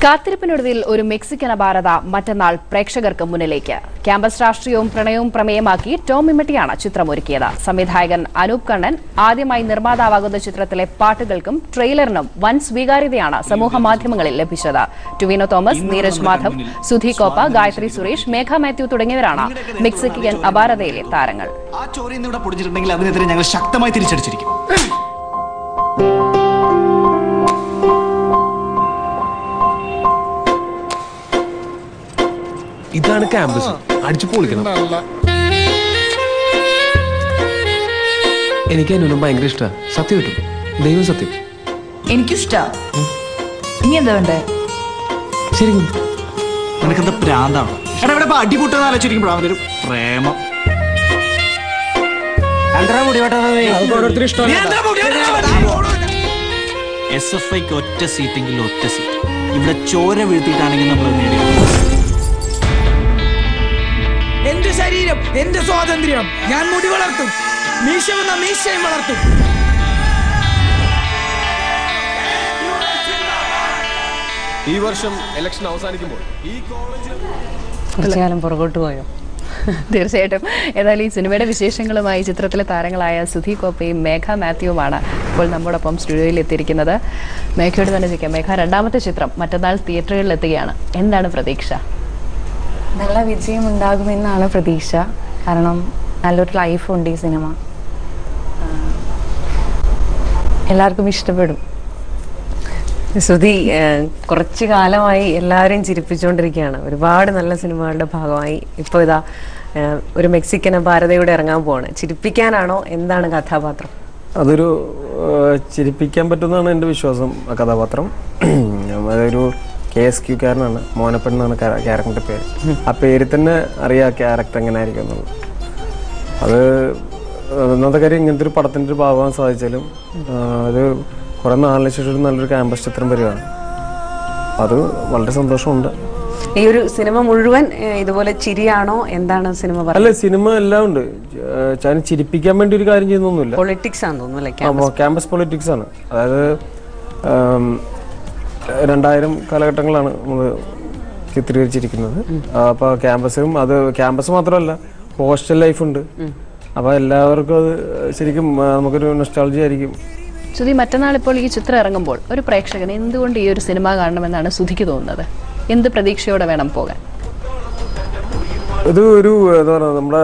കാത്തിരിപ്പിനൊടുവിൽ ഒരു മെക്സിക്കൻ അപാരത മറ്റന്നാൾ പ്രേക്ഷകർക്ക് മുന്നിലേക്ക് ക്യാമ്പസ് രാഷ്ട്രീയവും പ്രണയവും പ്രമേയമാക്കി ടോം ഇമ്മട്ടിയാണ് ചിത്രമൊരുക്കിയത് സംവിധായകൻ അനൂപ് കണ്ണൻ ആദ്യമായി നിർമ്മാതാവാകുന്ന ചിത്രത്തിലെ പാട്ടുകൾക്കും ട്രെയിലറിനും വൻ സ്വീകാര്യതയാണ് സമൂഹ മാധ്യമങ്ങളിൽ ലഭിച്ചത് ടുവിനോ തോമസ് നീരജ് മാധവ് സുധി കോപ്പ ഗായത്രി സുരേഷ് മേഘ മാത്യു തുടങ്ങിയവരാണ് മെക്സിക്കൻ അപാരതയിലെ താരങ്ങൾ ആ ചോദ്യം ഇവിടെ പൊടിച്ചിട്ടുണ്ടെങ്കിൽ അതിനെതിരെ ഞങ്ങൾ ശക്തമായി തിരിച്ചടിച്ചിരിക്കും ഇതാണ് ക്യാമ്പസ് അടിച്ചു പൊളിക്കണം എനിക്ക് അനുവിനും ഭയങ്കര ഇഷ്ടമാണ് സത്യം കിട്ടും ദൈവം സത്യം എനിക്കിഷ്ടാ ഇനി എന്താ വേണ്ടേ ശരിക്കും നിനക്കെന്താ പ്രാന്താണ് എടാ ഇവിടെ ഇപ്പൊ അടികൂട്ടെന്ന് ആലോചിച്ചിരിക്കുമ്പോഴാ അവൻ്റെ ഒരു പ്രേമം എസ് എഫ് ഐക്ക് ഒറ്റ സീറ്റെങ്കിൽ ഒറ്റ സീറ്റ് ഇവിടെ ചോര വീഴ്ത്തിയിട്ടാണെങ്കിൽ നമ്മൾ നേടിയത് എന്റെ ശരീരം എന്റെ സ്വാതന്ത്ര്യം ഞാൻ മുടി വളർത്തും മീശ വന്ന മീശയും വളർത്തും ഈ വർഷം ഇലക്ഷൻ അവസാനിക്കുമ്പോൾ ഈ കുറച്ചു കാലം പുറകോട്ട് പോയോ തീർച്ചയായിട്ടും ഏതായാലും ഈ സിനിമയുടെ വിശേഷങ്ങളുമായി ചിത്രത്തിലെ താരങ്ങളായ സുധി കോപ്പയും മേഘ മാത്യുവുമാണ് ഇപ്പോൾ നമ്മോടൊപ്പം സ്റ്റുഡിയോയിൽ എത്തിയിരിക്കുന്നത് മേഘയോട് തന്നെ ചോദിക്കാം മേഘ രണ്ടാമത്തെ ചിത്രം മറ്റന്നാൾ തിയേറ്ററുകളിൽ എത്തുകയാണ് എന്താണ് പ്രതീക്ഷ നല്ല വിജയം ഉണ്ടാകുമെന്നാണ് പ്രതീക്ഷ കാരണം നല്ലൊരു ലൈഫുണ്ട് ഈ സിനിമ ആ, എല്ലാവർക്കും ഇഷ്ടപ്പെടും ശ്രുതി ഏഹ്, കുറച്ചു കാലമായി എല്ലാവരെയും ചിരിപ്പിച്ചുകൊണ്ടിരിക്കുകയാണ് ഒരുപാട് നല്ല സിനിമകളുടെ ഭാഗമായി ഇപ്പോൾ ഇതാ ഏഹ്, ഒരു മെക്സിക്കൻ ഭാരതയുടെ ഇറങ്ങാൻ പോവാണ് ചിരിപ്പിക്കാനാണോ എന്താണ് കഥാപാത്രം അതൊരു ഏഹ്, ചിരിപ്പിക്കാൻ പറ്റുന്നതാണ് എൻ്റെ വിശ്വാസം ആ കഥാപാത്രം അതൊരു കെ എസ് ക്യു കാരനാണ് മോനപ്പൻ എന്നാണ് ക്യാരക്ടറിൻ്റെ പേര് ആ പേരിൽ തന്നെ അറിയാം ക്യാരക്ടർ എങ്ങനെ ആയിരിക്കും എന്നുള്ളത് അത് ഒന്നാമത്തെ കാര്യം ഇങ്ങനത്തെ ഒരു പടത്തിൻ്റെ ഒരു ഭാഗമാകാൻ സാധിച്ചാലും ആഹ്, അത് കുറേ നാളിന് ശേഷം ഒരു നല്ലൊരു ക്യാമ്പസ് ചിത്രം വരികയാണ് അത് വളരെ സന്തോഷമുണ്ട് ഈ ഒരു സിനിമ മുഴുവൻ ഏഹ്, ഇതുപോലെ ചിരിയാണോ എന്താണ് സിനിമ അല്ല പറയുന്നത് സിനിമ എല്ലാം ഉണ്ട് ഏഹ്, ഞാൻ ചിരിപ്പിക്കാൻ വേണ്ടി ഒരു കാര്യം ചെയ്യുന്നൊന്നുമില്ല പൊളിറ്റിക്സ് ആണെന്ന് തോന്നുന്നു അല്ലേ അപ്പോൾ ക്യാമ്പസ് പൊളിറ്റിക്സ് ആണ് അതായത് ആം, രണ്ടായിരം കാലഘട്ടങ്ങളാണ് നമ്മൾ ചിത്രീകരിച്ചിരിക്കുന്നത് അപ്പോൾ ക്യാമ്പസിലും അത് ക്യാമ്പസ് മാത്രമല്ല ഹോസ്റ്റൽ ലൈഫ് ഉണ്ട് അപ്പോൾ എല്ലാവർക്കും അത് ശരിക്കും ആ, നമുക്കൊരു നൊസ്റ്റാളജി ആയിരിക്കും സുധി മറ്റന്നാൾ ഇപ്പോൾ ഈ ചിത്രം ഇറങ്ങുമ്പോൾ ഒരു പ്രേക്ഷകൻ എന്തുകൊണ്ട് ഈ ഒരു സിനിമ കാണണമെന്നാണ് സുധിക്ക് തോന്നുന്നത് എന്ത് പ്രതീക്ഷയോടെ വേണം പോകാൻ ഇത് ഒരു എന്താ പറയുക നമ്മുടെ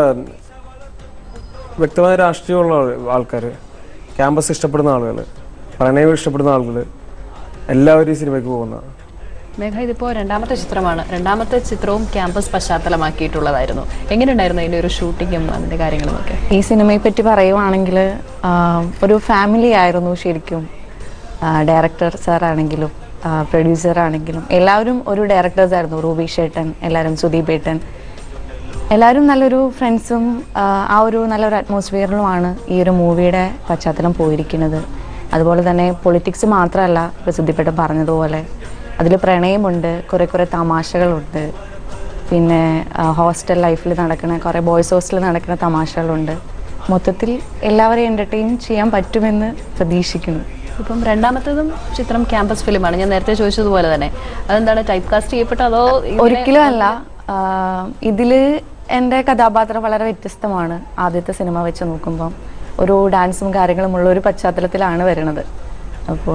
വ്യക്തമായ രാഷ്ട്രീയമുള്ള ആൾക്കാർ ക്യാമ്പസ് ഇഷ്ടപ്പെടുന്ന ആളുകൾ പ്രണയം ഇഷ്ടപ്പെടുന്ന ആളുകൾ എല്ലാവരും ഈ സിനിമയ്ക്ക് പോകുന്നതാണ് മേഘ ഇതിപ്പോ രണ്ടാമത്തെ ചിത്രമാണ് രണ്ടാമത്തെ ചിത്രവും ക്യാമ്പസ് പശ്ചാത്തലമാക്കിയിട്ടുള്ളതായിരുന്നു എങ്ങനെയുണ്ടായിരുന്നു അതിന്റെ ഒരു ഷൂട്ടിങ്ങും അതിന്റെ കാര്യങ്ങളും ഒക്കെ ഈ സിനിമയെ പറ്റി പറയുവാണെങ്കിൽ ഒരു ഫാമിലി ആയിരുന്നു ശരിക്കും ഡയറക്ടർ സാർ ആണെങ്കിലും പ്രൊഡ്യൂസർ ആണെങ്കിലും എല്ലാവരും ഒരു ഡയറക്ടേഴ്സ് ആയിരുന്നു റൂബി ഷേട്ടൻ എല്ലാവരും സുദീപ് ഏട്ടൻ എല്ലാവരും നല്ലൊരു ഫ്രണ്ട്സും ആ ഒരു നല്ലൊരു അറ്റ്മോസ്ഫിയറിലുമാണ് ഈ ഒരു മൂവിയുടെ പശ്ചാത്തലം പോയിരിക്കുന്നത് അതുപോലെ തന്നെ പൊളിറ്റിക്സ് മാത്രമല്ല പ്രസിദ്ധിപ്പെട്ട പറഞ്ഞതുപോലെ അതിൽ പ്രണയമുണ്ട് കുറേ കുറേ തമാശകളുണ്ട് പിന്നെ ഹോസ്റ്റൽ ലൈഫിൽ നടക്കുന്ന കുറേ ബോയ്സ് ഹോസ്റ്റലിൽ നടക്കുന്ന തമാശകളുണ്ട് മൊത്തത്തിൽ എല്ലാവരെയും എൻ്റർടൈൻ ചെയ്യാൻ പറ്റുമെന്ന് പ്രതീക്ഷിക്കുന്നു ഇപ്പം രണ്ടാമത്തേതും ചിത്രം ക്യാമ്പസ് ഫിലിമാണ് ഞാൻ നേരത്തെ ചോദിച്ചതുപോലെ തന്നെ അതെന്താണ് ടൈപ്പ് കാസ്റ്റ് ചെയ്യപ്പെട്ടോ അതോ ഇങ്ങനെ- ഒരിക്കലും അല്ല ഇതിൽ എൻ്റെ കഥാപാത്രം വളരെ വ്യത്യസ്തമാണ് ആദ്യത്തെ സിനിമ വെച്ച് നോക്കുമ്പം ഒരു ഡാൻസും കാര്യങ്ങളും ഉള്ള ഒരു പശ്ചാത്തലത്തിലാണ് വരുന്നത് അപ്പോൾ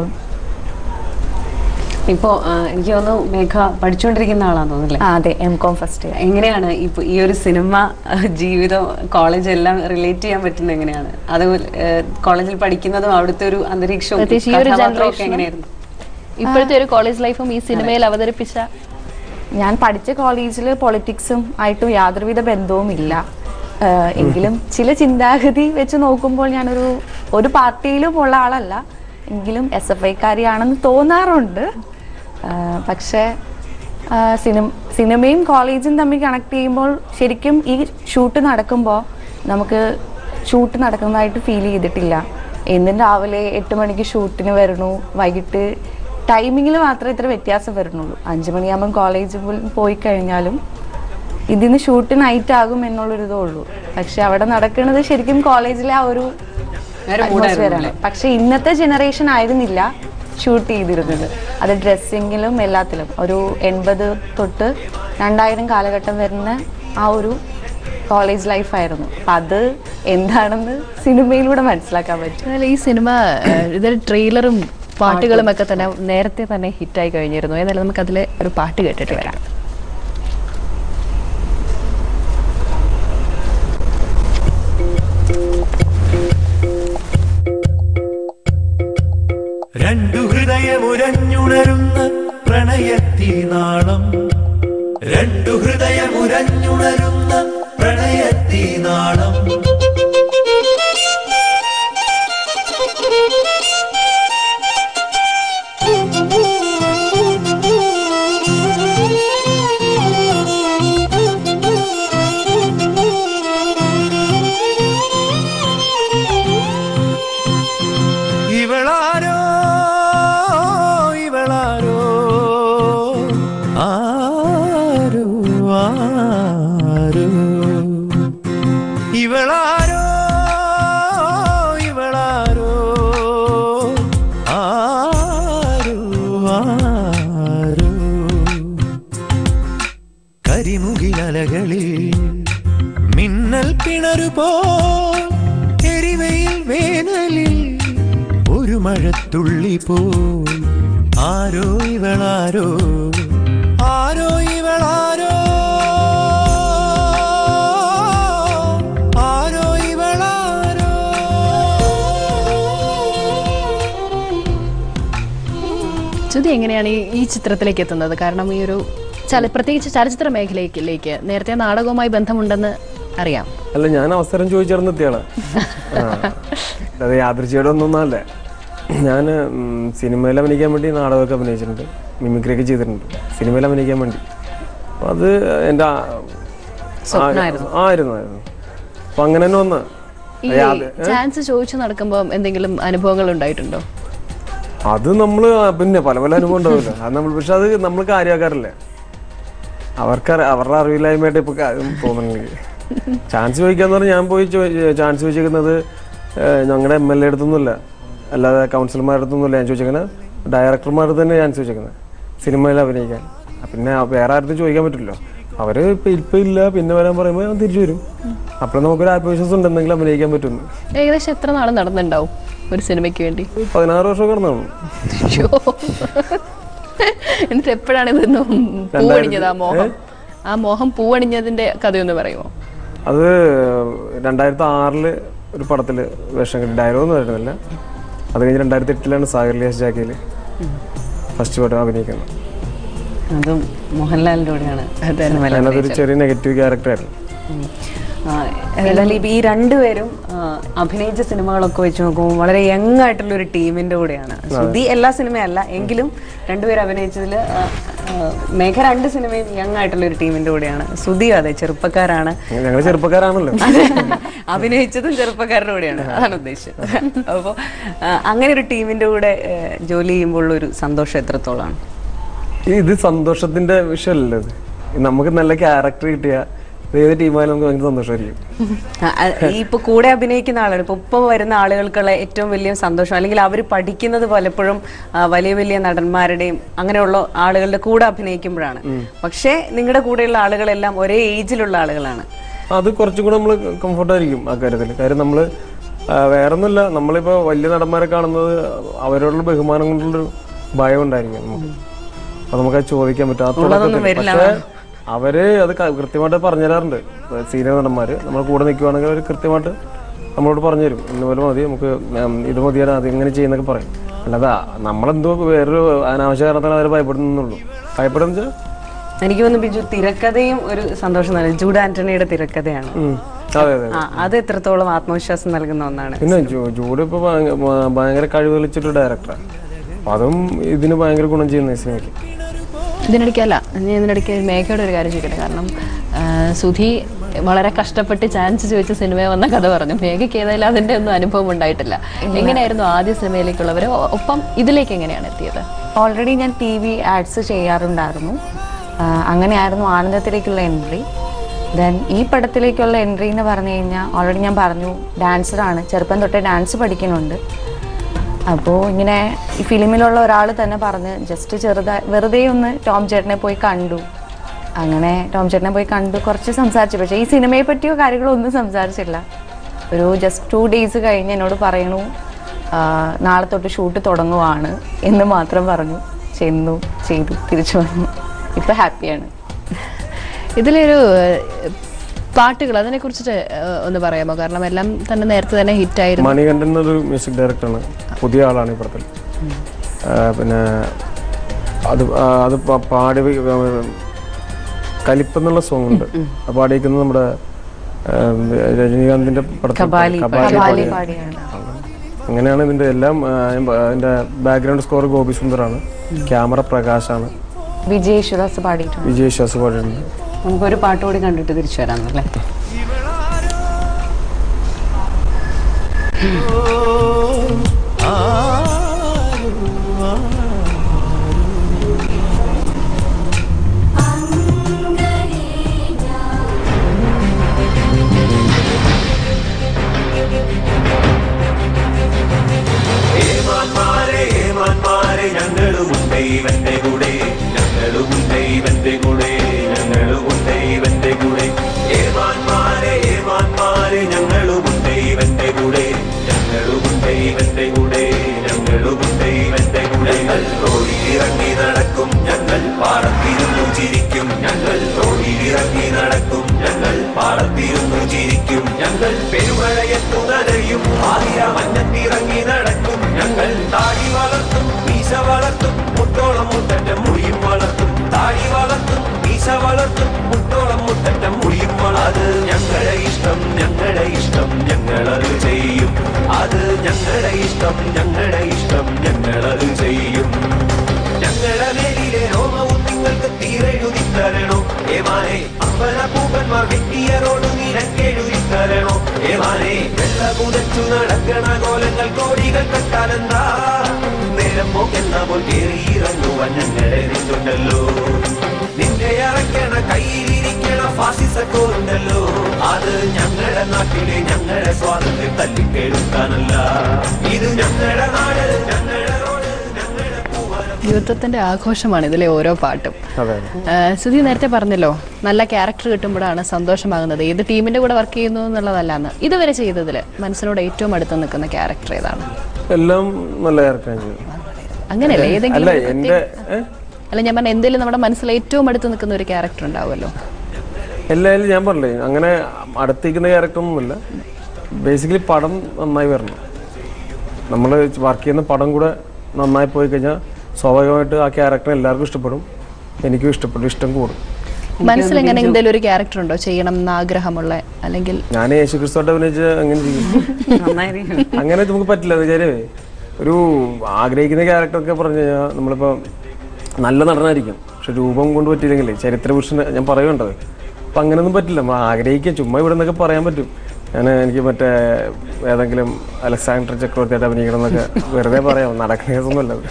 ഇപ്പോൾ എനിക്ക് തോന്നുന്നു മേഘ പഠിച്ചുകൊണ്ടിരിക്കുന്ന ആളാന്ന് തോന്നുന്നില്ലേ ആ, അതെ എം കോം ഫസ്റ്റ് ഇയർ എങ്ങനെയാണ് ഇപ്പൊ ഈ ഒരു സിനിമ അഹ് ജീവിതം കോളേജ് എല്ലാം റിലേറ്റ് ചെയ്യാൻ പറ്റുന്നത് എങ്ങനെയാണ് അതുപോലെ കോളേജിൽ പഠിക്കുന്നതും അവിടുത്തെ ഒരു അന്തരീക്ഷവും പ്രത്യേകിച്ച് ഈ ഒരു കഥാപാത്രവും ഒക്കെ generation- എങ്ങനെയായിരുന്നു ഇപ്പോഴത്തെ ഒരു കോളേജ് ലൈഫും ഈ സിനിമയിൽ അവതരിപ്പിച്ച ഞാൻ പഠിച്ച കോളേജിൽ പൊളിറ്റിക്സും ആയിട്ട് യാതൊരുവിധ ബന്ധവും ഇല്ല ആഹ് എങ്കിലും ചില ചിന്താഗതി വെച്ച് നോക്കുമ്പോൾ ഞാനൊരു ഒരു പാർട്ടിയിലും ഉള്ള ആളല്ല എങ്കിലും എസ് എഫ് ഐക്കാരിയാണെന്ന് തോന്നാറുണ്ട് ആഹ് പക്ഷേ ആഹ് സിനിമ സിനിമയും കോളേജും തമ്മിൽ കണക്ട് ചെയ്യുമ്പോൾ ശരിക്കും ഈ ഷൂട്ട് നടക്കുമ്പോൾ നമുക്ക് ഷൂട്ട് നടക്കുന്നതായിട്ട് ഫീൽ ചെയ്തിട്ടില്ല എന്നും രാവിലെ എട്ട് മണിക്ക് ഷൂട്ടിന് വരണു വൈകിട്ട് ടൈമിങ്ങിൽ മാത്രമേ ഇത്ര വ്യത്യാസം വരുന്നുള്ളൂ അഞ്ച് മണിയാകുമ്പം കോളേജിൽ പോയി കഴിഞ്ഞാലും ഇതിന് ഷൂട്ട് നൈറ്റ് ആകും എന്നുള്ളൊരിതേ ഉള്ളൂ പക്ഷെ അവിടെ നടക്കുന്നത് ശരിക്കും കോളേജിലെ ആ ഒരു വേറെ mood atmosphere ആയിരുന്നു ആണ് പക്ഷെ ഇന്നത്തെ ജനറേഷൻ ആയിരുന്നില്ല ഷൂട്ട് ചെയ്തിരുന്നത് അത് ഡ്രസ്സിങ്ങിലും എല്ലാത്തിലും ഒരു എൺപത് തൊട്ട് രണ്ടായിരം കാലഘട്ടം വരുന്ന ആ ഒരു കോളേജ് ലൈഫായിരുന്നു അപ്പം അത് എന്താണെന്ന് സിനിമയിലൂടെ മനസ്സിലാക്കാൻ പറ്റും എന്നാൽ ഈ സിനിമ ഏഹ്, ഇതിൽ ട്രെയിലറും പാട്ടുകളും ഒക്കെ തന്നെ നേരത്തെ തന്നെ ഹിറ്റായി കഴിഞ്ഞിരുന്നു എന്നാലും നമുക്ക് അതിലെ ഒരു പാട്ട് കേട്ടിട്ട് വരാം രണ്ടു ഹൃദയമുരഞ്ഞുണരുന്ന പ്രണയത്തീനാളം രണ്ടു ഹൃദയമുരഞ്ഞുണരുന്ന പ്രണയത്തീനാളം ഇവളാരോ ഇവളാരോ ആരോ ആരോ ഇവളാരോ ഇവളാരോ ആരോ ആരോ കരിമുകിലലകളിൽ മിന്നൽ പിണറുപോൽ എരിവയിൽ വേനലിൽ ഒരു മഴത്തുള്ളി പോൽ ആരോ ഇവളാരോ ആരോ ഇവളാരോ ആരോ ഇവളാരോ ശ്രുതി എങ്ങനെയാണ് ഈ ഈ ചിത്രത്തിലേക്ക് എത്തുന്നത് കാരണം ഈ ഒരു ചല പ്രത്യേകിച്ച് ചലച്ചിത്ര മേഖലയിലേക്ക് നേരത്തെ നാടകവുമായി ബന്ധമുണ്ടെന്ന് അറിയാം അല്ല ഞാൻ അവസരം ചോദിച്ചിരുന്ന എത്തിയാണ് അത് യാദൃശ്ചിയുടെ ഒന്നൊന്നല്ലേ ഞാൻ സിനിമയിൽ അഭിനയിക്കാൻ വേണ്ടി നാടകമൊക്കെ അഭിനയിച്ചിട്ടുണ്ട് മിമിക്രിയൊക്കെ ചെയ്തിട്ടുണ്ട് സിനിമയിൽ അഭിനയിക്കാൻ വേണ്ടി അപ്പൊ അത് എൻ്റെ ആ- സ്വപ്നമായിരുന്നു. ആ- ആയിരുന്നു ആയിരുന്നു അപ്പൊ അങ്ങനെ തന്നെ വന്ന ഈ ചാൻസ് ചോദിച്ചു നടക്കുമ്പോൾ എന്തെങ്കിലും അനുഭവങ്ങൾ ഉണ്ടായിട്ടുണ്ടോ അത് നമ്മൾ പിന്നെ പല പല അനുഭവം ഉണ്ടാവില്ല അത് നമ്മൾ പക്ഷെ അത് നമ്മൾ കാര്യമാക്കാറില്ല അവർക്ക് അവരുടെ അറിവില്ലായ്മയായിട്ട് ഇപ്പൊ കാ- തോന്നുന്നുണ്ട് ചാൻസ് ചോദിക്കാന്ന് പറഞ്ഞാൽ ഞാൻ പോയി ചാൻസ് ചോദിച്ചിരിക്കുന്നത് ഞങ്ങളുടെ എം എൽ എ അടുത്തൊന്നുമില്ല അല്ലാതെ കൗൺസിലർമാരുടെ അടുത്തൊന്നുമില്ല ഞാൻ ചോദിച്ചേക്കുന്നത് ഡയറക്ടർമാരുടെ തന്നെ ഞാൻ ചോദിച്ചേക്കുന്നത് സിനിമയിൽ അഭിനയിക്കാൻ ആ, പിന്നെ വേറെ ആർക്കും ചോദിക്കാൻ പറ്റില്ലല്ലോ അവര് ഇപ്പൊ ഇപ്പൊ ഇല്ല പിന്നെ വരാൻ പറയുമ്പോൾ ഞാൻ തിരിച്ചു വരും അപ്പോൾ നമുക്കൊരു ആത്മവിശ്വാസം ഉണ്ട് എന്തെങ്കിലും അഭിനയിക്കാൻ പറ്റുന്നു ഏകദേശം എത്ര നാൾ നടന്നിട്ടുണ്ടാവും ഒരു സിനിമയ്ക്ക് വേണ്ടി പതിനാറ് വർഷം കിടന്നു ശ്ശോ. എന്നിട്ട് എപ്പോഴാണ് ഇതൊന്ന് പൂവണിഞ്ഞത് ആ മോഹം ആ മോഹം പൂവണിഞ്ഞതിന്റെ കഥയൊന്ന് പറയുമോ അത് രണ്ടായിരത്തി ആറില് ഒരു പടത്തിൽ വേഷം കിട്ടി ഡയലോഗ് ഒന്നും വരുന്നില്ല അത് കഴിഞ്ഞ് രണ്ടായിരത്തി എട്ടിലാണ് സാഗർലിയാസ് ജാക്കിയിൽ ഫസ്റ്റ് പടം അഭിനയിക്കുന്നത് അതും മോഹൻലാലിന്റെ കൂടെയാണ് സിനിമയിൽ അതിനകത്തൊരു ചെറിയ നെഗറ്റീവ് ക്യാരക്ടറായിരുന്നു ആ, ഏതായാലും ഇപ്പൊ ഈ രണ്ടുപേരും ആ, അഭിനയിച്ച സിനിമകളൊക്കെ വെച്ച് നോക്കുമ്പോൾ വളരെ യങ് ആയിട്ടുള്ള ഒരു ടീമിന്റെ കൂടെയാണ് ശ്രുതി എല്ലാ സിനിമയല്ല എങ്കിലും രണ്ടുപേരും അഭിനയിച്ചതിൽ മേഘ രണ്ട് സിനിമയും യങ് ആയിട്ടുള്ള ഒരു ടീമിന്റെ കൂടെയാണ് ശ്രുതിയും അതെ ചെറുപ്പക്കാരാണ് ഞങ്ങൾ ചെറുപ്പക്കാരാണല്ലോ അഭിനയിച്ചതും ചെറുപ്പക്കാരുടെ കൂടെയാണ് അതാണ് ഉദ്ദേശിച്ചത് അപ്പോൾ അങ്ങനെ ഒരു ടീമിന്റെ കൂടെ ആ, ജോലി ചെയ്യുമ്പോൾ ഒരു സന്തോഷം എത്രത്തോളമാണ് ഈ ഇത് സന്തോഷത്തിന്റെ വിഷയമല്ലല്ലോ ഇത് നമുക്ക് നല്ല ക്യാരക്ടർ കിട്ടിയ ഇത് ഏത് ടീമായാലും നമുക്ക് ഭയങ്കര സന്തോഷമായിരിക്കും ആ, ആ, ഈ ഇപ്പൊ കൂടെ അഭിനയിക്കുന്ന ആളാണ് ഇപ്പൊ ഇപ്പം വരുന്ന ആളുകൾക്കുള്ള ഏറ്റവും വലിയ സന്തോഷം അല്ലെങ്കിൽ അവർ പഠിക്കുന്നത് പലപ്പോഴും ആ, വലിയ വലിയ നടന്മാരുടെയും അങ്ങനെയുള്ള ആളുകളുടെ കൂടെ അഭിനയിക്കുമ്പോഴാണ് പക്ഷേ നിങ്ങളുടെ കൂടെയുള്ള ആളുകളെല്ലാം ഒരേ ഏജിലുള്ള ആളുകളാണ് അത് കുറച്ചും കൂടെ നമ്മൾ കംഫർട്ടായിരിക്കും ആ കാര്യത്തിൽ കാര്യം നമ്മൾ വേറൊന്നുമില്ല നമ്മളിപ്പോൾ വലിയ നടന്മാരെ കാണുന്നത് അവരോടുള്ള ബഹുമാനം കൊണ്ടുള്ളൊരു ഭയം ഉണ്ടായിരിക്കും നമുക്ക് അത് നമുക്ക് അത് ചോദിക്കാൻ പറ്റും ആ തുടക്കത്തിൽ. പക്ഷേ അവര് അത് ക- കൃത്യമായിട്ട് പറഞ്ഞു തരാറുണ്ട് സീനിയർ നടന്മാര് നമ്മൾ കൂടെ നിൽക്കുവാണെങ്കിൽ അവർ കൃത്യമായിട്ട് നമ്മളോട് പറഞ്ഞു തരും ഇന്നുപോലെ മതി നമുക്ക് ഉം, ഇത് മതിയാണ് അത് എങ്ങനെ ചെയ്യുന്നൊക്കെ പറയും അല്ലാതെ നമ്മളെന്തോ വേറൊരു അനാവശ്യ കാരണത്താണ് അവർ ഭയപ്പെടുന്നുള്ളൂ ഭയപ്പെടുന്ന വെച്ചാൽ എനിക്ക് തോന്നുന്നു ബിജു തിരക്കഥയും ഒരു സന്തോഷം നൽകും ജൂഡ് ആന്റണിയുടെ തിരക്കഥയാണ് ഉം, അതെ അതെ ആ അത് എത്രത്തോളം ആത്മവിശ്വാസം നൽകുന്ന ഒന്നാണ് പിന്നെ ജൂ- ജൂഡ് ഇപ്പൊ ഭയങ്ക- ഭ- ഭയങ്കര കഴിവ് തെളിച്ചിട്ട് ഡയറക്ടറാണ് അപ്പൊ അതും ഇതിന് ഭയങ്കര ഗുണം ചെയ്യുന്ന ഈ സിനിമയ്ക്ക് ഇതിനിടയ്ക്കല്ല ഞാൻ ഇതിനിടയ്ക്ക് മേഘയുടെ ഒരു കാര്യം ചോദിക്കട്ടെ കാരണം ആ, സുധി വളരെ കഷ്ടപ്പെട്ട് ചാൻസ് ചോദിച്ച സിനിമ വന്ന കഥ പറഞ്ഞു മേഘയ്ക്ക് ഏതായാലും അതിന്റെ ഒന്നും അനുഭവം ഉണ്ടായിട്ടില്ല എങ്ങനെയായിരുന്നു ആദ്യ സിനിമയിലേക്കുള്ളവർ ഒപ്പം ഇതിലേക്ക് എങ്ങനെയാണ് എത്തിയത് ഓൾറെഡി ഞാൻ ടി വി ആഡ്സ് ചെയ്യാറുണ്ടായിരുന്നു ആ, അങ്ങനെയായിരുന്നു ആനന്ദത്തിലേക്കുള്ള എൻട്രി ദെൻ ഈ പടത്തിലേക്കുള്ള എൻട്രി എന്ന് പറഞ്ഞു കഴിഞ്ഞാൽ ഓൾറെഡി ഞാൻ പറഞ്ഞു ഡാൻസറാണ് ചെറുപ്പം തൊട്ടേ ഡാൻസ് പഠിക്കുന്നുണ്ട് അപ്പോൾ ഇങ്ങനെ ഈ ഫിലിമിലുള്ള ഒരാൾ തന്നെ പറഞ്ഞ് ജസ്റ്റ് ചെറുതായി വെറുതെ ഒന്ന് ടോം ചേട്ടനെ പോയി കണ്ടു അങ്ങനെ ടോം ചേട്ടനെ പോയി കണ്ടു കുറച്ച് സംസാരിച്ചു പക്ഷേ ഈ സിനിമയെ പറ്റിയോ കാര്യങ്ങളോ ഒന്നും സംസാരിച്ചില്ല ഒരു ജസ്റ്റ് ടു ഡേയ്സ് കഴിഞ്ഞ് എന്നോട് പറയണു "ആ, നാളെ തൊട്ട് ഷൂട്ട് തുടങ്ങുവാണ് എന്ന് മാത്രം പറഞ്ഞു ചെന്നു ചെയ്തു തിരിച്ചു വന്നു ഇപ്പം ഹാപ്പിയാണ് ഇതിലൊരു ഏഹ്, പാട്ടുകൾ അതിനെ കുറിച്ചിട്ട് ഒന്ന് പറയാമോ കാരണം എല്ലാം തന്നെ നേരത്തെ തന്നെ ഹിറ്റ് ആയിരുന്നു മണികണ്ഠൻ എന്നൊരു മ്യൂസിക് ഡയറക്ടറാണ് പുതിയ ആളാണ് ഈ പടത്തിൽ ആ, പിന്നെ അത് ആ, അത് പ- പാടി കലിപ്പ് എന്നുള്ള സോങ് ഉണ്ട് അത് പാടിയിരിക്കുന്നത് നമ്മുടെ ആ, രജനീകാന്തിന്റെ പടത്തിൽ കബാലി കബാലി കബാലി പാടിയ പാടിയാണ് അങ്ങനെയാണ് ഇതിന്റെ എല്ലാം ആ, അതിന്റെ ബാക്ക്ഗ്രൗണ്ട് സ്കോർ ഗോപി സുന്ദറാണ് ക്യാമറ പ്രകാശാണ് വിജയ് യേശുദാസ് പാടിയിട്ടുണ്ട് വിജയ് ശ്വാസ് പാടിയിട്ടുണ്ട് നമുക്കൊരു പാട്ട് കൂടി കണ്ടിട്ട് തിരിച്ചു വരാമെന്നല്ലേ ഏമാന്മാരെ ഏമാന്മാരെ ഞങ്ങളുമുണ്ട് ഇവന്റെ കൂടെ ഞങ്ങളുമുണ്ട് ഇവന്റെ കൂടെ ഞങ്ങളുമുണ്ട് ഇവന്റെ കൂടെ ഏമാന്മാരെ ഏമാന്മാരെ ഞങ്ങളുമുണ്ട് ഇവന്റെ കൂടെ ഞങ്ങളുമുണ്ട് ഇവന്റെ കൂടെ ഞങ്ങളുമുണ്ട് ഇവന്റെ കൂടെ ഞങ്ങൾ റോഡിലിറങ്ങി നടക്കും ഞങ്ങൾ പാടത്തിരുന്നു ചിരിക്കും ഞങ്ങൾ റോഡിലിറങ്ങി നടക്കും ഞങ്ങൾ പാടത്തിരുന്നു ചിരിക്കും ഞങ്ങൾ പെരുമഴയത്തു നനയും ആതിര മഞ്ഞത്തിറങ്ങി നടക്കും ഞങ്ങൾ താടി വളർത്തും മീശ വളർത്തും മുട്ടോളം മുട്ടറ്റം മുടിയും വളർത്തും താടി വളർത്തും മീശ വളർത്തും മുട്ടോളം മുട്ടറ്റം മുടിയും അത് ഞങ്ങളുടെ ഇഷ്ടം ഞങ്ങളുടെ ഇഷ്ടം ഞങ്ങളത് ചെയ്യും അത് ഞങ്ങളുടെ ഇഷ്ടം ഞങ്ങളുടെ ഇഷ്ടം ഞങ്ങളത് ചെയ്യും ഞങ്ങളുടെ മേലിലെ രോമവും നിങ്ങൾക്ക് തീരെഴുതി തരണോ ഏമാനെ അമ്പല പൂപ്പന്മാർ വെട്ടിയറോട് നിനക്കെഴുതി തരണോ ഏമാനെ വെള്ള പുതച്ചു നടക്കണ കോലങ്ങൾ കോടികൾ കെട്ടാനെന്താ നേരം പോക്കെന്ന പോൽ കയറിയിറങ്ങുവാൻ ഞങ്ങളുടെ നെഞ്ചുണ്ടല്ലോ നിന്റെ ഇറക്കണ കയ്യിലിരിക്കണ ഫാസിസക്കോറുണ്ടല്ലോ അത് ഞങ്ങളുടെ നാട്ടിലെ ഞങ്ങളുടെ സ്വാതന്ത്ര്യം തല്ലിക്കെടുക്കാനല്ല ഇത് ഞങ്ങളുടെ നാട് ഞങ്ങളുടെ റോഡ് ഞങ്ങളുടെ പൂവനം യുദ്ധത്തിന്റെ ആഘോഷമാണ് ഇതിലെ ഓരോ പാട്ടും അതെ ഏഹ്, സുധി നേരത്തെ പറഞ്ഞല്ലോ നല്ല ക്യാരക്ടർ കിട്ടുമ്പോഴാണ് സന്തോഷമാകുന്നത് ഏത് ടീമിന്റെ കൂടെ വർക്ക് ചെയ്യുന്നു എന്നുള്ളതല്ലാന്ന് ഇതുവരെ ചെയ്തതിൽ മനസ്സിനോട് ഏറ്റവും അടുത്ത് നിൽക്കുന്ന ക്യാരക്ടർ ഏതാണ് എല്ലാം നല്ല ക്യാരക്ടറാണ് ചെയ്തത് അങ്ങനെയല്ല ഏതെങ്കിലും അല്ല ഒരു എന്റെ പ്രത്യേക- ഏ? അല്ല ഞാൻ പറഞ്ഞ എന്തെങ്കിലും നമ്മുടെ മനസ്സിൽ ഏറ്റവും അടുത്ത് നിൽക്കുന്ന ഒരു ക്യാരക്ടർ ഉണ്ടാവുമല്ലോ എല്ലായാലും ഞാൻ പറഞ്ഞില്ലേ അങ്ങനെ അടുത്തിരിക്കുന്ന ക്യാരക്ടർ ഒന്നുമില്ല ബേസിക്കലി പടം നന്നായി വരണം നമ്മൾ വർക്ക് ചെയ്യുന്ന പടം കൂടെ നന്നായി പോയി കഴിഞ്ഞാൽ സ്വാഭാവികമായിട്ട് ആ ക്യാരക്ടർ എല്ലാവർക്കും ഇഷ്ടപ്പെടും എനിക്കും ഇഷ്ടപ്പെടും ഇഷ്ടം കൂടും മനസ്സിൽ എങ്ങനെ എന്തെങ്കിലും ഒരു ക്യാരക്ടർ ഉണ്ടോ ചെയ്യണം എന്ന് ആഗ്രഹമുള്ള അല്ലെങ്കിൽ ഞാൻ യേശു ക്രിസ്തുവായിട്ട് അഭിനയിച്ച് അങ്ങനെ ചെയ്യും നന്നായിരിക്കും അങ്ങനെ നമുക്ക് പറ്റില്ല വിചാരേ ഒരു ആഗ്രഹിക്കുന്ന ക്യാരക്ടറൊക്കെ പറഞ്ഞു കഴിഞ്ഞാൽ നമ്മളിപ്പോൾ നല്ല നടനായിരിക്കും പക്ഷെ രൂപം കൊണ്ട് പറ്റിയില്ലെങ്കിലേ ചരിത്രപുരുഷൻ ഞാൻ പറയുണ്ടത് അപ്പം അങ്ങനെയൊന്നും പറ്റില്ല നമ്മൾ ആഗ്രഹിക്കുക ചുമ്മാ ഇവിടെ നിന്നൊക്കെ പറയാൻ പറ്റും ഞാൻ എനിക്ക് മറ്റേ ഏതെങ്കിലും അലക്സാണ്ടർ ചക്രവർത്തിയായിട്ട് അഭിനയിക്കണം എന്നൊക്കെ വെറുതെ പറയാം നടക്കുന്ന കേസൊന്നുമല്ല അത്.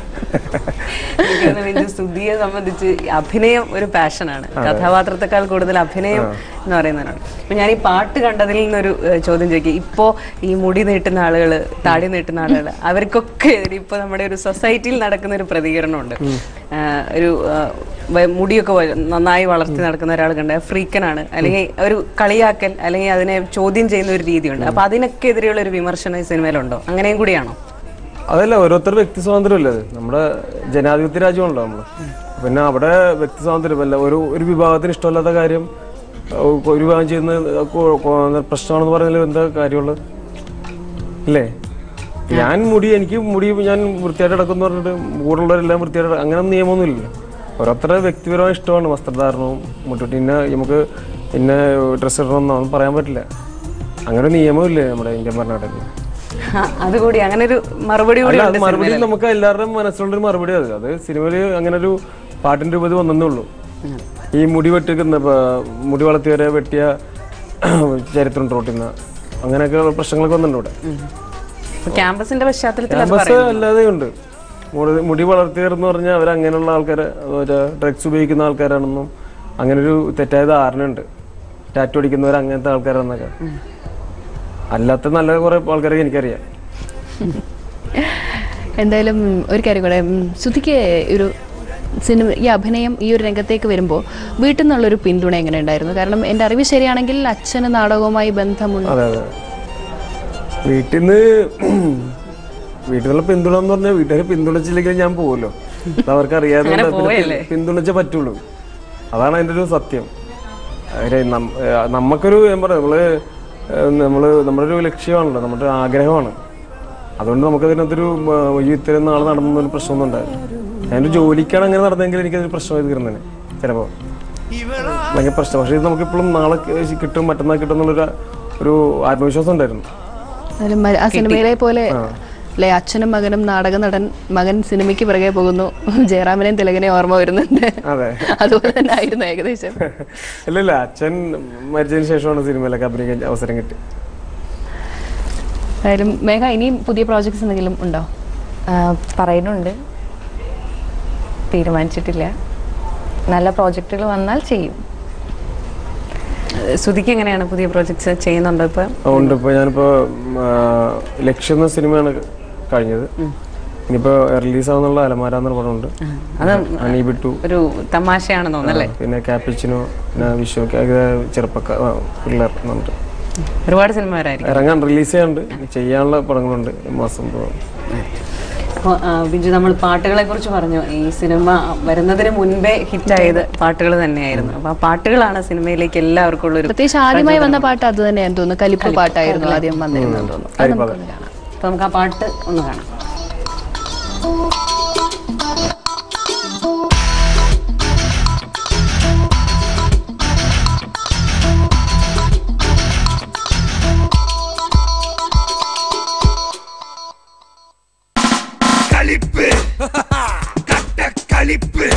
എനിക്ക് തോന്നുന്നു ഇത് സ്തുതിയെ സംബന്ധിച്ച് ഈ അഭിനയം ഒരു പാഷനാണ് കഥാപാത്രത്തെക്കാൾ കൂടുതൽ അഭിനയം എന്ന് പറയുന്നതാണ് അപ്പൊ ഞാൻ ഈ പാട്ട് കണ്ടതിൽ നിന്നൊരു ഏഹ്, ചോദ്യം ചോദിക്കുക ഇപ്പോ ഈ മുടി നീട്ടുന്ന ആളുകൾ താടി നീട്ടുന്ന ആളുകൾ അവർക്കൊക്കെ എതിരെ ഇപ്പൊ നമ്മുടെ ഒരു സൊസൈറ്റിയിൽ നടക്കുന്ന ഒരു പ്രതികരണമുണ്ട് ആഹ്, ഒരു ആഹ്, വ- മുടിയൊക്കെ വ- നന്നായി വളർത്തി നടക്കുന്ന ഒരാൾ കണ്ട ഫ്രീക്കനാണ് അല്ലെങ്കിൽ ഒരു കളിയാക്കൽ അല്ലെങ്കിൽ അതിനെ ചോദ്യം ചെയ്യുന്ന ഒരു രീതിയുണ്ട് അപ്പൊ അതിനൊക്കെ എതിരെയുള്ള ഒരു വിമർശനം ഈ സിനിമയിലുണ്ടോ അങ്ങനെയും കൂടിയാണോ അതല്ല ഓരോരുത്തരുടെ വ്യക്തി സ്വാതന്ത്ര്യമല്ലേ അത് നമ്മുടെ ജനാധിപത്യ രാജ്യമാണല്ലോ നമ്മള് പിന്നെ അവിടെ വ്യക്തി സ്വാതന്ത്ര്യമല്ല ഒരു ഒരു വിഭാഗത്തിന് ഇഷ്ടമല്ലാത്ത കാര്യം ഏഹ്, ഒരു വിഭാഗം ചെയ്യുന്ന കൊ- കൊ- പ്രശ്നമാണെന്ന് പറയുന്നതിൽ എന്താ കാര്യമുള്ളത് അല്ലേ ഞാൻ മുടി എനിക്ക് മുടി ഞാൻ വൃത്തിയായിട്ട് കിടക്കുന്നു പറഞ്ഞിട്ട് കൂടുള്ളവരെല്ലാം വൃത്തിയായിട്ട് കിട- അങ്ങനെ നിയമമൊന്നുമില്ല ഓരോരുത്തരുടെ വ്യക്തിപരമായ ഇഷ്ടമാണ് വസ്ത്രധാരണവും മുട്ടിട്ട് ഇന്ന നമുക്ക് ഇന്ന ഡ്രസ്സ് ഇടണമെന്നൊന്നും പറയാൻ പറ്റില്ല അങ്ങനെ ഒരു നിയമമില്ലേ നമ്മുടെ ഇന്ത്യൻ ഭരണഘടനയിൽ ആ, അതുകൂടി അങ്ങനെ ഒരു മറുപടി കൂടി അല്ല അത് ഉണ്ട് മറുപടി സിനിമയിൽ. നമുക്ക് എല്ലാവരുടെയും മനസ്സിലുള്ളൊരു മറുപടി അത് അത് സിനിമയിൽ അങ്ങനെ ഒരു പാട്ടിന്റെ രൂപത്തിൽ വന്നേ ഉള്ളൂ ഈ മുടി വെട്ടിക്കുന്ന ഇപ്പൊ മുടി വളർത്തിയവരെ വെട്ടിയ ചരിത്രം ട്രോട്ടിന്ന അങ്ങനെയൊക്കെ പ്രശ്നങ്ങളൊക്കെ വന്നിട്ടുണ്ട് ഇവിടെ ഇപ്പൊ ക്യാമ്പസിന്റെ പശ്ചാത്തലത്തിൽ അത് ക്യാമ്പസ് പറയുന്നു അല്ലാതെ ഉണ്ട് മുടി- മുടി വളർത്തിയവരെന്ന് പറഞ്ഞാൽ അവർ അങ്ങനെയുള്ള ആൾക്കാരെ ഡ്രഗ്സ് ഉപയോഗിക്കുന്ന ആൾക്കാരാണെന്നും അങ്ങനെ ഒരു തെറ്റായ ധാരണയുണ്ട് ടാറ്റു അടിക്കുന്നവർ അങ്ങനത്തെ ആൾക്കാരാണെന്നൊക്കെ അല്ലാത്ത നല്ല കുറെ ആൾക്കാരെ എനിക്കറിയാം എന്തായാലും ഒരു കാര്യം കൂടെ ഉം, ശ്രുതിക്ക് ഒരു സിനിമ ഈ അഭിനയം ഈ ഒരു രംഗത്തേക്ക് വരുമ്പോൾ വീട്ടിൽ നിന്നുള്ളൊരു പിന്തുണ എങ്ങനെ ഉണ്ടായിരുന്നു കാരണം എൻ്റെ അറിവ് ശരിയാണെങ്കിൽ അച്ഛന് നാടകവുമായി ബന്ധമുണ്ട് അതെ അതെ വീട്ടിൽ നിന്ന് വീട്ടിൽ നിന്നുള്ള പിന്തുണ എന്ന് പറഞ്ഞാൽ വീട്ടുകാരെ പിന്തുണച്ചില്ലെങ്കിൽ ഞാൻ പോകുമല്ലോ അത് അവർക്ക് അറിയാതെ അങ്ങനെ കൊണ്ട് പിന്നെ പോവല്ലേ? പിന്തുണച്ചേ പറ്റുള്ളൂ അതാണ് അതിൻ്റെ ഒരു സത്യം അവരെ നം- ഏഹ് നമുക്കൊരു ഞാൻ പറയാം നമ്മള് ഏഹ് നമ്മള് നമ്മുടെ ഒരു ലക്ഷ്യമാണല്ലോ നമ്മുടെ ഒരു ആഗ്രഹമാണ് അതുകൊണ്ട് നമുക്ക് അതിനകത്തൊരു ഏഹ് ഈ ഇത്രയും നാൾ നടന്നൊരു പ്രശ്നമൊന്നും ഉണ്ടായിരുന്നു ഞാനൊരു ജോലിക്കാണ് അങ്ങനെ നടന്നെങ്കിൽ എനിക്കതൊരു പ്രശ്നമായി തീർന്നേനെ ചിലപ്പോൾ ഭയങ്കര പ്രശ്നം പക്ഷേ ഇത് നമുക്കിപ്പോഴും നാളെ കിട്ടും മറ്റന്നാൾ കിട്ടും എന്നുള്ളൊരു ഒരു ആത്മവിശ്വാസം ഉണ്ടായിരുന്നു എന്നാലും മ- ആ സിനിമയിലെ പോലെ അല്ലെ അച്ഛനും മകനും നാടക നടൻ മകൻ സിനിമയ്ക്ക് പിറകെ പോകുന്നു ജയറാമിനെയും തിലകനെയും ഓർമ്മ വരുന്നുണ്ട് അതെ അതുപോലെ തന്നെ ആയിരുന്നു ഏകദേശം ഇല്ല ഇല്ല അച്ഛൻ മരിച്ചതിന് ശേഷമാണ് സിനിമയിലൊക്കെ അഭിനയിക്കാൻ അവസരം കിട്ടി എന്തായാലും മേഘ ഇനിയും പുതിയ പ്രോജക്ട്സ് എന്തെങ്കിലും ഉണ്ടോ ആ, പറയുന്നുണ്ട് തീരുമാനിച്ചിട്ടില്ല നല്ല പ്രോജക്റ്റുകൾ വന്നാൽ ചെയ്യും ശ്രുതിക്ക് എങ്ങനെയാണ് പുതിയ പ്രോജക്ട്സ് ചെയ്യുന്നുണ്ടോ ഇപ്പൊ അതുകൊണ്ട് ഇപ്പോൾ ഞാനിപ്പോൾ ലക്ഷ്യം എന്ന സിനിമയാണ് കഴിഞ്ഞത് ഇനിയിപ്പോൾ റിലീസ് ആവുന്നുള്ള അലമാര എന്നൊരു പടമുണ്ട് അത് അനീബിട്ടു ഒരു തമാശയാണെന്ന് തോന്നല്ലേ പിന്നെ ക്യാപ്പിച്ചിനോ പിന്നെ വിഷു ചെറുപ്പക്കാർ പിള്ളേർ എന്നുണ്ട് ഒരുപാട് സിനിമകാരായിരിക്കും ഇറങ്ങാൻ റിലീസ് ചെയ്യാണ്ട് ഇനി ചെയ്യാനുള്ള പടങ്ങളുണ്ട് ഈ മാസം പോകും അപ്പോൾ ബിജു നമ്മൾ പാട്ടുകളെ കുറിച്ച് പറഞ്ഞു ഈ സിനിമ വരുന്നതിന് മുൻപേ ഹിറ്റായത് പാട്ടുകൾ തന്നെയായിരുന്നു അപ്പൊ ആ പാട്ടുകളാണ് സിനിമയിലേക്ക് എല്ലാവർക്കും ഉള്ള ഒരു പ്രത്യേകിച്ച് ആദ്യമായി വന്ന പാട്ട് അത് തന്നെയാന്ന് തോന്നുന്നു കലിപ്പ് പാട്ടായിരുന്നു ആദ്യം വന്നിരുന്നത് തോന്നുന്നു അത് നമുക്കൊന്ന് കാണാം അപ്പൊ നമുക്ക് ആ പാട്ട് ഒന്ന് കാണാം களிப்பு கட்ட களிப்பு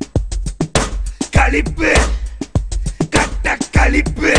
களிப்பு கட்ட களிப்பு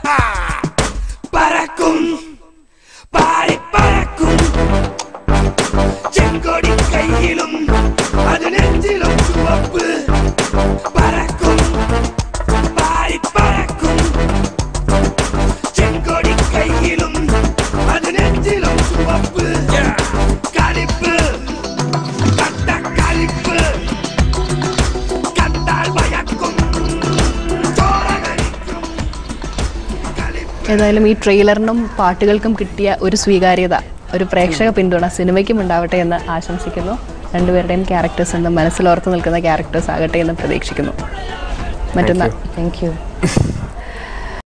பறக்கும் பாரி பறக்கும் செங்கொடி கையிலும் அது நெஞ்சிலும் சுவப்பு பறக்கும் பாரி பறக்கும் செங்கொடி கையிலும் அது நெஞ்சிலும் சுவப்பு களிப்பு கட்ட களிப்பு கண்டால் பயக்கும் ചോരകരിക്കും ഏതായാലും ഈ ട്രെയിലറിനും പാട്ടുകൾക്കും കിട്ടിയ ഒരു സ്വീകാര്യത ഒരു പ്രേക്ഷക പിന്തുണ സിനിമയ്ക്കും ഉണ്ടാവട്ടെ എന്ന് ആശംസിക്കുന്നു രണ്ടുപേരുടെയും ക്യാരക്ടേഴ്സ് എന്ന് മനസ്സിലോർത്ത് നിൽക്കുന്ന ക്യാരക്ടേഴ്സ് ആകട്ടെ എന്ന് പ്രതീക്ഷിക്കുന്നു മറ്റൊന്ന് താങ്ക് യു